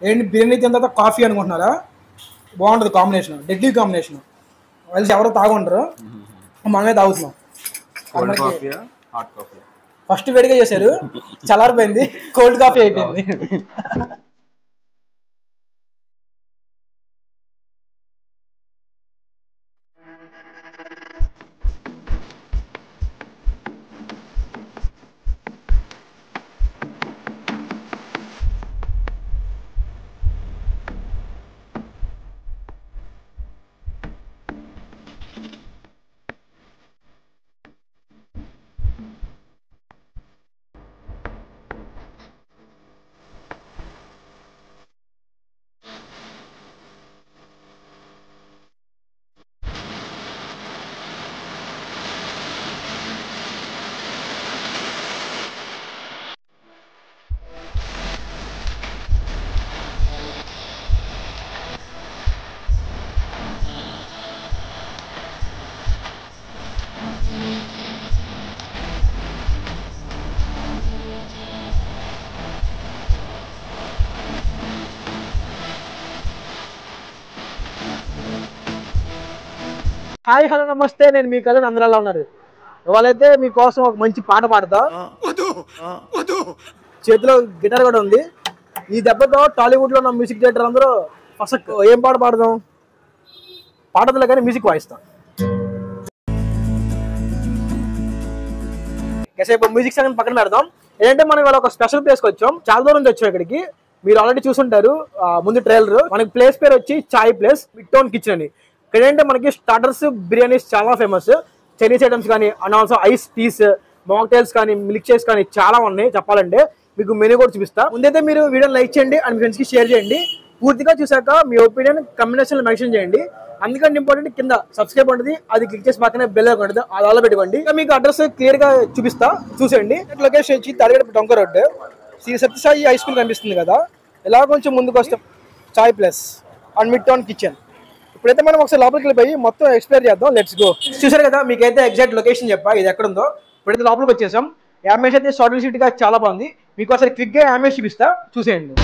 ఏంటి బిర్యానీ తిన్న తర్వాత కాఫీ అనుకుంటున్నారా బాగుంటుంది కాంబినేషన్ డెడ్లీ కాంబినేషన్ కలిసి ఎవరో తాగుంటారు మనమే తాగుతున్నాం కోల్డ్ కాఫీయా హాట్ కాఫీ ఫస్ట్ వేడిగా చేశారు చల్లారిపోయింది కోల్డ్ కాఫీ అయిపోయింది హాయ్ హలో నమస్తే నేను మీ కథ అందరూ ఉన్నారు ఇవాళైతే మీకోసం ఒక మంచి పాట పాడతా చేతిలో గిటార్ కూడా ఉంది ఈ దెబ్బతో టాలీవుడ్ లో ఉన్న మ్యూజిక్ డైరెక్టర్ అందరూ ఫస్ట్ ఏం పాట పాడదాం పాడదులే కానీ మ్యూజిక్ వాయిస్తాం కాసేపు మ్యూజిక్ సంగతి పక్కన పెడదాం ఏంటంటే మనం ఇవాళ ఒక స్పెషల్ ప్లేస్కి వచ్చాం చాలా దూరం నుంచి వచ్చాం ఇక్కడికి మీరు ఆల్రెడీ చూసుంటారు ఆ, ముందు ట్రైలర్ మనకి ప్లేస్ పేరు వచ్చి chai place mid town kitchen అని ఇక్కడ ఏంటంటే మనకి స్టార్టర్స్ బిర్యానీస్ చాలా ఫేమస్ చైనీస్ ఐటమ్స్ కానీ and also ice teas mocktails కానీ మిల్క్ షేక్స్ కానీ చాలా ఉన్నాయి చెప్పాలంటే మీకు మెనూ కూడా చూపిస్తా ముందైతే మీరు వీడియోని లైక్ చేయండి అండ్ ఫ్రెండ్స్ కి షేర్ చేయండి పూర్తిగా చూసాక మీ ఒపీనియన్ కమ్యూనికేషన్ మెన్షన్ చేయండి అందుకంటే ఇంపార్టెంట్ కింద సబ్స్క్రైబ్ ఉంటుంది అది క్లిక్ చేసి పక్కనే బెల్ ఉంటుంది అది అలా పెట్టుకోండి ఇంకా మీకు అడ్రస్ క్లియర్ గా చూపిస్తా చూసేయండి లొకేషన్ వచ్చి తరగడ డొంక road Shri Sathya Sai high school కనిపిస్తుంది కదా ఇలా కొంచెం ముందుకు వస్తాం చాయ్ plus and mid town kitchen ఇప్పుడైతే మనం ఒకసారి లోపలికి వెళ్ళిపోయి మొత్తం ఎక్స్ప్లోర్ చేద్దాం లెట్స్ గో చూసారు కదా మీకైతే ఎగ్జాక్ట్ లొకేషన్ చెప్పా ఇది ఎక్కడ ఉందో ఇప్పుడైతే లోపలికి వచ్చేసాం యామేజ్ అయితే షార్ట్ సీట్ గా చాలా బాగుంది మీకు ఒకసారి క్విక్ గా యామేజ్ చూపిస్తా చూసేయండి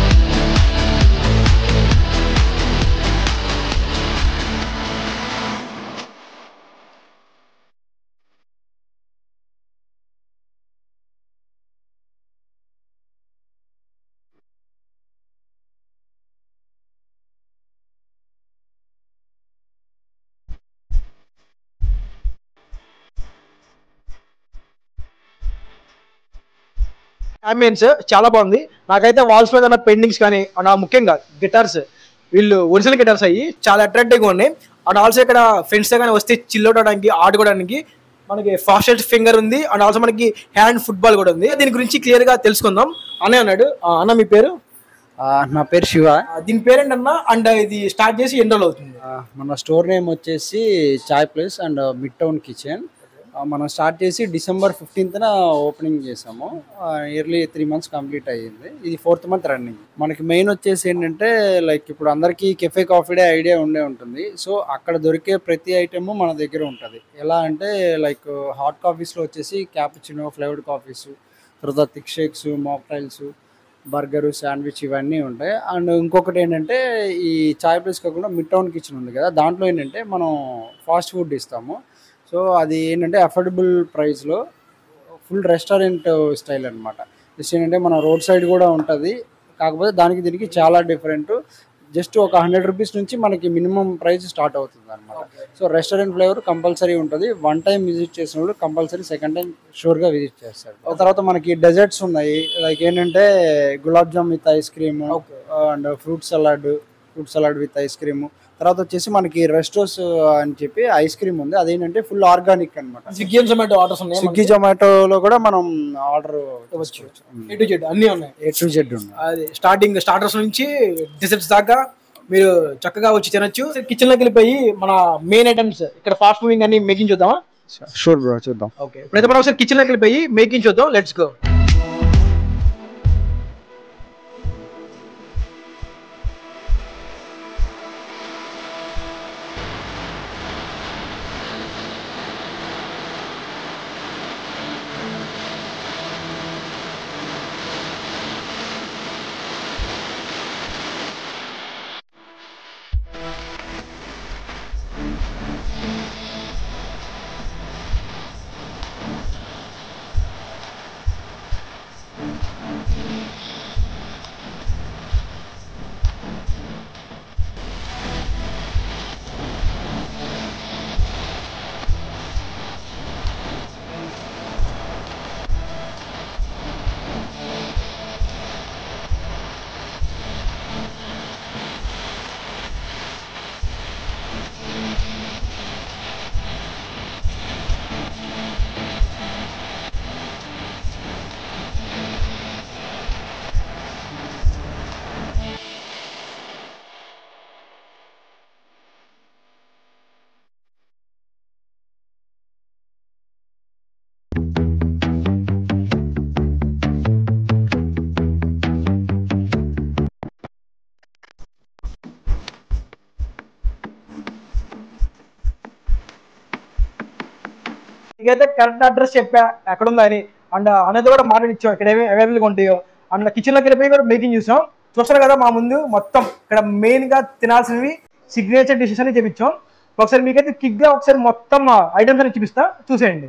అంబియన్స్ చాలా బాగుంది నాకైతే వాల్స్ మీద ఉన్న పెయింటింగ్స్ కానీ నా ముఖ్యంగా గిటార్స్ వీళ్ళు ఒరిజినల్ గిటార్స్ అయ్యి చాలా అట్రాక్టివ్గా ఉన్నాయి అండ్ ఆల్సో ఇక్కడ ఫ్రెండ్స్ కానీ వస్తే చిల్ అవడానికి ఆడుకోవడానికి మనకి ఫాస్టెస్ట్ ఫింగర్ ఉంది అండ్ ఆల్సో మనకి హ్యాండ్ ఫుట్బాల్ కూడా ఉంది దీని గురించి క్లియర్ గా తెలుసుకుందాం అనే అన్నాడు ఆ, అన్న మీ పేరు ఆ, నా పేరు శివ ఆ, దీని పేరేంటన్నా అండ్ ఇది స్టార్ట్ చేసి ఎన్ని రోజులు అవుతుంది ఆ, మన స్టోర్ నేమ్ వచ్చేసి chai place and mid town kitchen మనం స్టార్ట్ చేసి డిసెంబర్ ఫిఫ్టీన్త్న ఓపెనింగ్ చేసాము ఇయర్లీ త్రీ మంత్స్ కంప్లీట్ అయ్యింది ఇది ఫోర్త్ మంత్ రన్నింగ్ మనకి మెయిన్ వచ్చేసి ఏంటంటే లైక్ ఇప్పుడు అందరికీ కెఫే కాఫీ డే ఐడియా ఉండే ఉంటుంది సో అక్కడ దొరికే ప్రతి ఐటెము మన దగ్గర ఉంటుంది ఎలా అంటే లైక్ హాట్ కాఫీస్లో వచ్చేసి క్యాపుచినో ఫ్లేవర్డ్ కాఫీస్ తర్వాత thick shakes mocktails burger sandwich ఇవన్నీ ఉంటాయి అండ్ ఇంకొకటి ఏంటంటే ఈ చాయ్ ప్లేస్ కాకుండా మిడ్ టౌన్ కిచెన్ ఉంది కదా దాంట్లో ఏంటంటే మనం ఫాస్ట్ ఫుడ్ ఇస్తాము సో అది ఏంటంటే అఫోర్డబుల్ ప్రైస్లో ఫుల్ రెస్టారెంట్ స్టైల్ అనమాట జస్ట్ ఏంటంటే మన రోడ్ సైడ్ కూడా ఉంటుంది కాకపోతే దానికి దీనికి చాలా డిఫరెంట్ జస్ట్ ఒక హండ్రెడ్ రూపీస్ నుంచి మనకి మినిమం ప్రైస్ స్టార్ట్ అవుతుంది అనమాట సో రెస్టారెంట్ ఫ్లేవర్ కంపల్సరీ ఉంటుంది వన్ టైం విజిట్ చేసిన వాళ్ళు కంపల్సరీ సెకండ్ టైం షూర్గా విజిట్ చేస్తారు ఆ తర్వాత మనకి డెజర్ట్స్ ఉన్నాయి లైక్ ఏంటంటే gulab jam with ice cream and fruit salad fruit salad with ice cream తర్వాత వచ్చేసి మనకి రెస్టోస్ అని చెప్పి ఐస్ క్రీమ్ ఉంది అదేంటంటే ఫుల్ ఆర్గానిక్ అనమాట స్విగ్గీ జొమాటో ఆర్డర్స్ ఉన్నాయి స్విగ్గీ జొమాటోలో కూడా మనం ఆర్డర్ ఏ టు జెడ్ అన్నీ ఉన్నాయి ఏ టు జెడ్ ఉంది అది స్టార్టింగ్ స్టార్టర్స్ నుంచి డిసర్ట్స్ దాకా మీరు చక్కగా వచ్చి తినొచ్చు కిచెన్ లోకి వెళ్ళిపోయి మన మెయిన్ ఐటమ్స్ ఇక్కడ ఫాస్ట్ మూవింగ్ అన్ని మేకింగ్ చూద్దామా షూర్ బ్రో చూద్దాం ఓకే ఇప్పుడైతే మనం ఒకసారి కిచెన్ లోకి వెళ్ళిపోయి మేకింగ్ చూద్దాం లెట్స్ గో ఇకైతే కరెక్ట్ అడ్రస్ చెప్పా ఎక్కడ ఉందని అండ్ అనేది కూడా మాట్లాడిచ్చాం ఇక్కడ ఏమి అవైలబుల్గా ఉంటాయో అండ్ కిచెన్లోకి వెళ్ళిపోయి కూడా మేకింగ్ చూసాం చూస్తారు కదా మా ముందు మొత్తం ఇక్కడ మెయిన్గా తినాల్సినవి సిగ్నేచర్ డిషెస్ అని చూపించాం ఒకసారి మీకైతే కిక్గా ఒకసారి మొత్తం ఐటమ్స్ అని చూపిస్తా చూసేయండి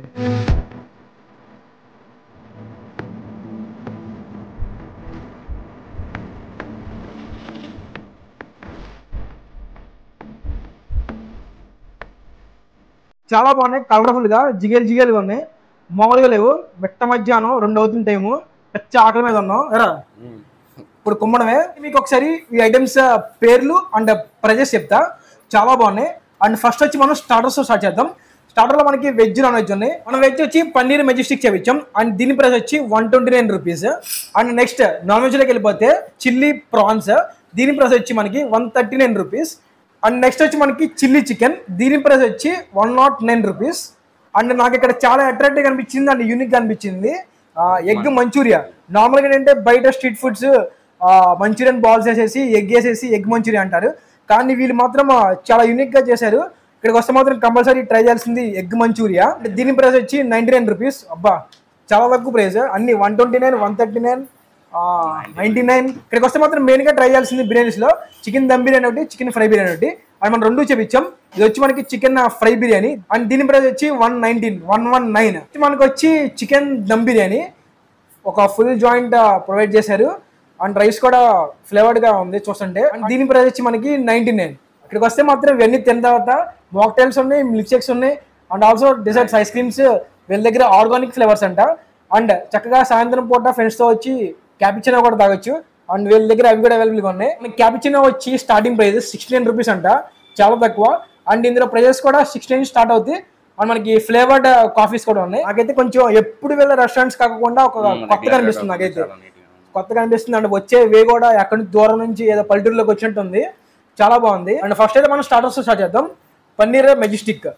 చాలా బాగున్నాయి కలర్ఫుల్ గా జిగేలు జిగేలుగా ఉన్నాయి మామూలుగా లేవు మెట్ట మధ్యాహ్నం రెండు అవుతుంది టైము పెద్ద ఆకలి మీద ఉన్నాం ఎరా ఇప్పుడు కుమ్మడమే మీకు ఒకసారి ఈ ఐటమ్స్ పేర్లు అండ్ ప్రైజెస్ చెప్తా చాలా బాగున్నాయి అండ్ ఫస్ట్ వచ్చి మనం స్టార్టర్స్ స్టార్ట్ చేద్దాం స్టార్టర్లో మనకి వెజ్ నాన్ వెజ్ ఉన్నాయి మన వెజ్ వచ్చి పన్నీర్ మెజెస్టిక్ చేపించాం అండ్ దీని ప్రైస్ వచ్చి one twenty nine rupees and next non వెజ్లోకి వెళ్ళిపోతే చిల్లీ ప్రాన్స్ దీని ప్రైస్ వచ్చి మనకి one thirty nine rupees and next వచ్చి మనకి చిల్లీ చికెన్ దీని ప్రైస్ వచ్చి one nought nine rupees and నాకు ఇక్కడ చాలా అట్రాక్టివ్ అనిపించింది అండ్ యూనిక్ అనిపించింది ఎగ్ మంచూరియా నార్మల్గా ఏంటంటే బయట స్ట్రీట్ ఫుడ్స్ మంచూరియన్ బాల్స్ వేసేసి ఎగ్ వేసేసి ఎగ్ మంచూరియా అంటారు కానీ వీళ్ళు మాత్రం ఆ, చాలా యూనిక్ గా చేశారు ఇక్కడికి వస్తే మాత్రం కంపల్సరీ ట్రై చేయాల్సింది ఎగ్ మంచూరియా దీని ప్రైస్ వచ్చి నైన్టీ నైన్ రూపీస్ అబ్బా చాలా తక్కువ ప్రైస్ అన్ని one twenty nine one thirty nine ninety nine ఇక్కడికి వస్తే మాత్రం మెయిన్ గా ట్రై చేయాల్సింది బిర్యానీస్ లో చికెన్ దమ్ బిర్యానీ ఒకటి చికెన్ ఫ్రై బిర్యానీ ఒకటి అండ్ మనం రెండు చేపించాం ఇది వచ్చి మనకి చికెన్ ఫ్రై బిర్యానీ అండ్ దీని ప్రైస్ వచ్చి one nineteen one one nine మనకి వచ్చి చికెన్ దమ్ బిర్యానీ ఒక ఫుల్ జాయింట్ ప్రొవైడ్ చేశారు అండ్ రైస్ కూడా ఫ్లేవర్డ్ గా ఉంది చూస్తుంటే అండ్ దీని ప్రైస్ వచ్చి మనకి నైన్టీ నైన్ ఇక్కడికి వస్తే మాత్రం ఇవన్నీ తిన్న తర్వాత మాక్టైల్స్ ఉన్నాయి మిల్క్ షేక్స్ ఉన్నాయి and also desserts ice creams వీళ్ళ దగ్గర ఆర్గానిక్ ఫ్లేవర్స్ అంట అండ్ చక్కగా సాయంత్రం పూట ఫ్రెండ్స్ తో వచ్చి క్యాపిచినో కూడా తాగొచ్చు అండ్ వీళ్ళ దగ్గర అవి కూడా అవైలబుల్ గా ఉన్నాయి మనకి క్యాపిచినో వచ్చి starting price sixty nine rupees అంట చాలా తక్కువ అండ్ ఇందులో ప్రైజెస్ కూడా సిక్స్టీ నైన్ స్టార్ట్ అవుతాయి అండ్ మనకి ఫ్లేవర్డ్ కాఫీస్ కూడా ఉన్నాయి నాకైతే కొంచెం ఎప్పుడు వెళ్ళే రెస్టారెంట్స్ కాకుండా ఒక కొత్తగా అనిపిస్తుంది నాకైతే కొత్తగా అనిపిస్తుంది అండ్ వచ్చే వే కూడా ఎక్కడి నుంచి దూరం నుంచి ఏదో పల్లెటూరులోకి వచ్చినట్టు ఉంది చాలా బాగుంది అండ్ ఫస్ట్ అయితే మనం స్టార్టర్స్ స్టార్ట్ చేద్దాం పన్నీర్ మెజెస్టిక్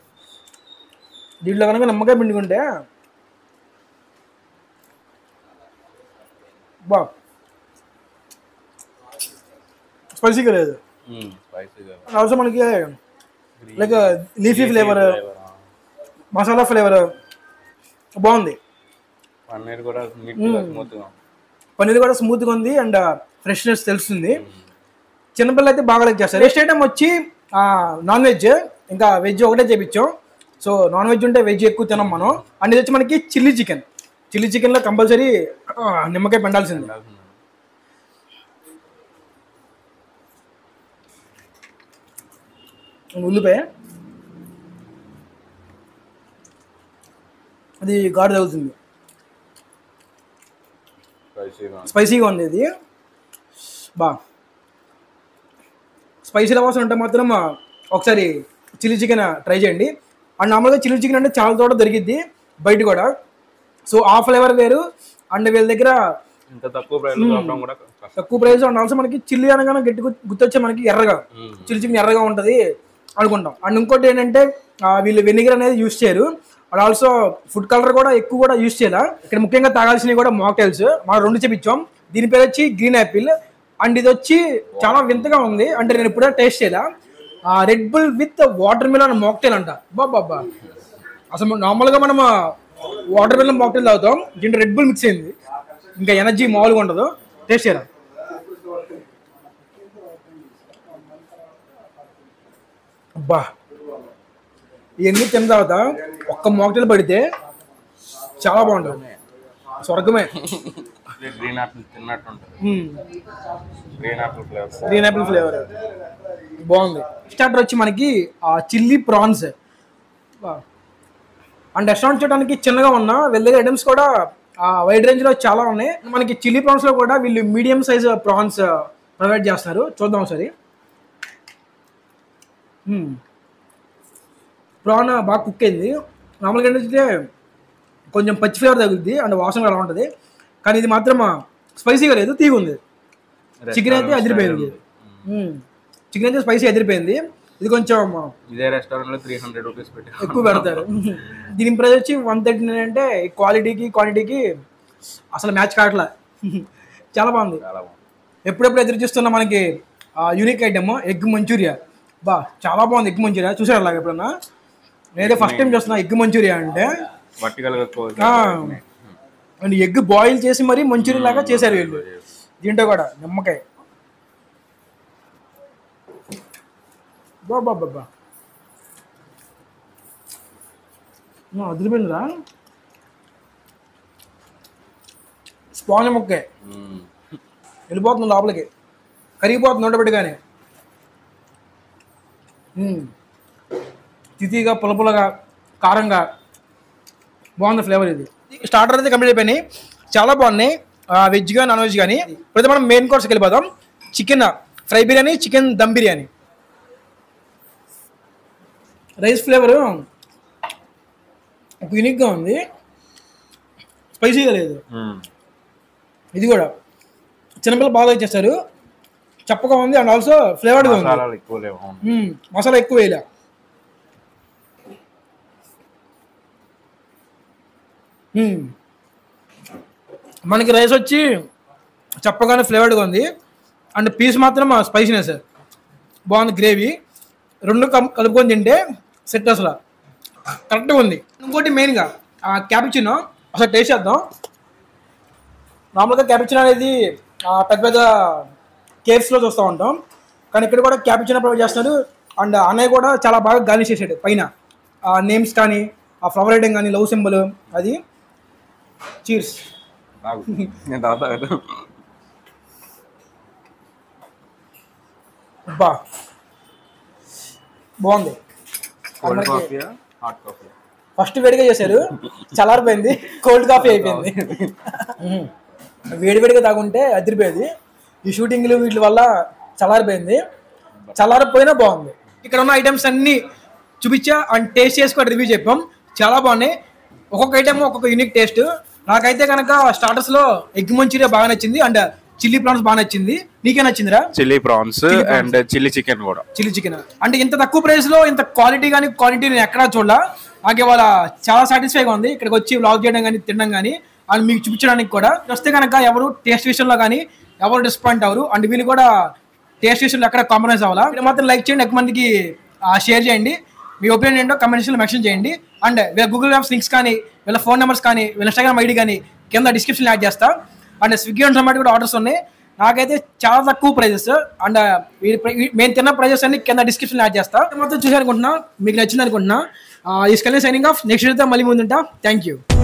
దీంట్లో కనుక నిమ్మకాయ పిండుకుంటే బా స్పైసీగా లేదు స్పైసీగా ఆల్సో మనకి like leafy flavour masala flavour బాగుంది పన్నీర్ కూడా నీట్ స్మూత్గా పన్నీర్ కూడా స్మూత్గా ఉంది అండ్ ఫ్రెష్నెస్ తెలుస్తుంది చిన్నపిల్లలు అయితే బాగా లైక్ చేస్తారు నెక్స్ట్ ఐటమ్ వచ్చి నాన్ వెజ్ ఇంకా వెజ్ ఒకటే చేపించాం సో నాన్ వెజ్ ఉంటే వెజ్ ఎక్కువ తినం మనం అండ్ ఇది వచ్చి మనకి చిల్లీ చికెన్ చిల్లీ చికెన్లో కంపల్సరీ నిమ్మకాయ పెండాల్సింది ఉల్లిపాయ అది ఘాటు తగులుతుంది స్పైసీగా స్పైసీగా ఉంది ఇది బా స్పైసీ లవర్స్ ఉంటే మాత్రం ఆ, ఒకసారి చిల్లీ చికెన్ ట్రై చేయండి అండ్ నార్మల్గా చిల్లీ చికెన్ అంటే చాలా చోట దొరికిద్ది బయట కూడా సో ఆ ఫ్లేవర్ వేరు అండ్ వీళ్ళ దగ్గర ఇంత తక్కువ ప్రైస్ రావడం కూడా కష్టం తక్కువ ప్రైస్ అండ్ ఆల్సో మనకి చిల్లీ అనగానే గట్టి గుర్తు- గుర్తొచ్చే మనకి ఎర్రగా మ్మ్. చిల్లీ చికెన్ ఎర్రగా ఉంటుంది అనుకుంటాం అండ్ ఇంకోటి ఏంటంటే ఆ, వీళ్ళు వెనిగర్ అనేది యూస్ చేయరు అండ్ ఆల్సో ఫుడ్ కలర్ కూడా ఎక్కువ కూడా యూస్ చేయాల ఇక్కడ ముఖ్యంగా తాగాల్సినవి కూడా మాక్టైల్స్ మనం రెండు చెప్పించాం దీని పేరు వచ్చి గ్రీన్ యాపిల్ అండ్ ఇది వచ్చి చాలా వింతగా ఉంది అంటే నేను ఇప్పుడే టేస్ట్ చేయాల Red Bull with watermelon mocktail అంట బాబా అసలు నార్మల్గా మనం వాటర్ మిలన్ మాక్టైల్ తాగుతాం దీంట్లో రెడ్ బుల్ మిక్స్ అయింది ఇంకా ఎనర్జీ మామూలుగా ఉండదు టేస్ట్ చేయరా అబ్బా ఇవన్నీ తిన్న తర్వాత ఒక్క మోకటలు పడితే చాలా బాగుంటుంది స్వర్గమే గ్రీన్ ఆపిల్ తిన్నట్టు ఉంటుంది మ్మ్. Green apple flavour green apple flavour బాగుంది స్టార్టర్ వచ్చి మనకి చిల్లీ ప్రాన్స్ అండ్ రెస్టారెంట్ చూడడానికి చిన్నగా ఉన్న వీళ్ళ దగ్గర ఐటమ్స్ కూడా వైడ్ రేంజ్ లో చాలా ఉన్నాయి మనకి చిల్లీ ప్రాన్స్ లో కూడా వీళ్ళు మీడియం సైజ్ ప్రాన్స్ ప్రొవైడ్ చేస్తారు చూద్దాం ఒకసారి ప్రాన్ బాగా కుక్ అయింది నార్మల్గా ఏంటంటే కొంచెం పచ్చి ఫ్లేవర్ తగులుద్ది అండ్ వాసన కూడా అలా ఉంటుంది కానీ ఇది మాత్రం స్పైసీగా లేదు తీగ ఉంది చికెన్ అయితే అదిరిపోయింది చికెన్ అయితే స్పైసీ అదిరిపోయింది ఇది కొంచెం ఇదే రెస్టారెంట్ లో త్రీ హండ్రెడ్ రూపీస్ పెట్టి ఎక్కువ పెడతారు దీని ప్రైస్ వచ్చి వన్ థర్టీ నైన్ అంటే క్వాలిటీకి క్వాంటిటీకి అసలు మ్యాచ్ కావట్లే చాలా బాగుంది చాలా బాగుంది ఎప్పుడెప్పుడు ఎదురు చూస్తున్న మనకి యూనిక్ ఐటమ్ ఎగ్ మంచూరియా బా చాలా బాగుంది ఎగ్ మంచూరియా చూసారు అలాగ ఎప్పుడన్నా నేనైతే ఫస్ట్ టైం చూస్తున్నా ఎగ్ మంచూరియా అంటే వర్టికల్ గా ఎక్కువ ఆ. అండ్ ఎగ్ బాయిల్ చేసి మరీ మంచూరియన్ లాగా చేశారు వీళ్ళు దీంట్లో కూడా నిమ్మకాయ బాబా బాబా అదిరిపోయిందిరా స్పాంజ్ ముక్కే మ్మ్. వెళ్ళిపోతుంది లోపలికి కరిగిపోతుంది ఉండబెట్టుగానే తితిగా పులపులగా కారంగా బాగుంది ఫ్లేవర్ ఇది స్టార్టర్ అయితే కంప్లీట్ అయిపోయినాయి చాలా బాగున్నాయి వెజ్ కానీ నాన్ వెజ్ కానీ ఇప్పుడు మనం మెయిన్ కోర్స్కి వెళ్ళిపోదాం chicken fry biryani chicken dum biryani rice flavour ఒక యూనిక్గా ఉంది స్పైసీగా లేదు మ్మ్. ఇది కూడా చిన్నపిల్లలు బాగా ఇచ్చేస్తారు చప్పగా ఉంది అండ్ ఆల్సో ఫ్లేవర్డ్గా ఉంది మసాలాలు ఎక్కువ లేవు అవును. మ్మ్. మసాలా ఎక్కువ వేయలే మ్మ్. మనకి రైస్ వచ్చి చప్పగానే ఫ్లేవర్డ్గా ఉంది అండ్ పీస్ మాత్రం స్పైసీనెస్ బాగుంది గ్రేవీ రెండు కం- కలుపుకొని తింటే సెట్ అసలు కరెక్ట్గా ఉంది ఇంకోటి మెయిన్గా క్యాపిచినో అసలు టేస్ట్ చేద్దాం నార్మల్గా క్యాపిచినో అనేది ఆ, పెద్ద పెద్ద కేవ్స్లో చూస్తూ ఉంటాం కానీ ఇక్కడ కూడా క్యాపిచినో ప్రొవైడ్ చేస్తున్నారు అండ్ అన్నయ్య కూడా చాలా బాగా గార్నిష్ చేసాడు పైన ఆ నేమ్స్ కానీ ఆ ఫ్లవర్ ఐటమ్ కానీ లవ్ సింబల్ అది చీర్స్ తాగు. నేను తాగుతా అబ్బా బాగుంది కోల్డ్ అందరికీ- కాఫీయా హాట్ కాఫీ ఫస్ట్ వేడిగా చేశారు చల్లారిపోయింది కోల్డ్ కాఫీ అయిపోయింది మ్మ్. వేడివేడిగా తాగుంటే అదిరిపోయేది ఈ షూటింగ్లు వీటి వల్ల చల్లారిపోయింది చల్లారిపోయినా బాగుంది ఇక్కడ ఉన్న ఐటమ్స్ అన్ని చూపించా అండ్ టేస్ట్ చేసుకొని రివ్యూ చెప్పాం చాలా బాగున్నాయి ఒక్కొక్క ఐటమ్ ఒక్కొక్క యూనిక్ టేస్ట్ నాకైతే కనుక స్టార్టర్స్లో ఎగ్ మంచూరియా బాగా నచ్చింది అండ్ చిల్లీ ప్రాన్స్ బాగా నచ్చింది నీకే నచ్చిందిరా chilli prawns and chilli chicken కూడా చిల్లీ చికెన్ అంటే ఇంత తక్కువ ప్రైస్ లో ఇంత క్వాలిటీ కానీ క్వాలిటీ నేను ఎక్కడా చూడలా నాకు ఇవాళ చాలా సాటిస్ఫైగా ఉంది ఇక్కడికి వచ్చి వ్లాగ్ చేయడం కానీ తినడం కానీ అండ్ మీకు చూపించడానికి కూడా వస్తే కనుక ఎవరు టేస్ట్ విషయంలో కానీ ఎవరు డిస్పాయింట్ అవ్వరు అండ్ వీళ్ళు కూడా టేస్ట్ విషయంలో ఎక్కడ కాంప్రమైజ్ అవ్వాలా ఇక్కడ మాత్రం లైక్ చేయండి ఎక్కువ మందికి షేర్ చేయండి మీ ఒపీనియన్ ఏంటో కమెంట్ సెక్షన్లో మెన్షన్ చేయండి అండ్ వీళ్ళ గూగుల్ మ్యాప్స్ లింక్స్ కానీ వీళ్ళ ఫోన్ నెంబర్స్ కానీ వీళ్ళ ఇన్స్టాగ్రామ్ ఐడి కానీ కింద డిస్క్రిప్షన్ యాడ్ చేస్తా అండ్ స్విగ్గీ అండ్ జొమాటో కూడా ఆర్డర్స్ ఉన్నాయి నాకైతే చాలా తక్కువ ప్రైజెస్ అండ్ మేము తిన్న ప్రైజెస్ అన్ని కింద డిస్క్రిప్షన్ యాడ్ చేస్తా మొత్తం చూసారనుకుంటున్నా మీకు నచ్చింది అనుకుంటున్నా ఈ స్కల్ సైనింగ్ ఆఫ్ నెక్స్ట్ మళ్ళీ ముందుంటా థ్యాంక్ యూ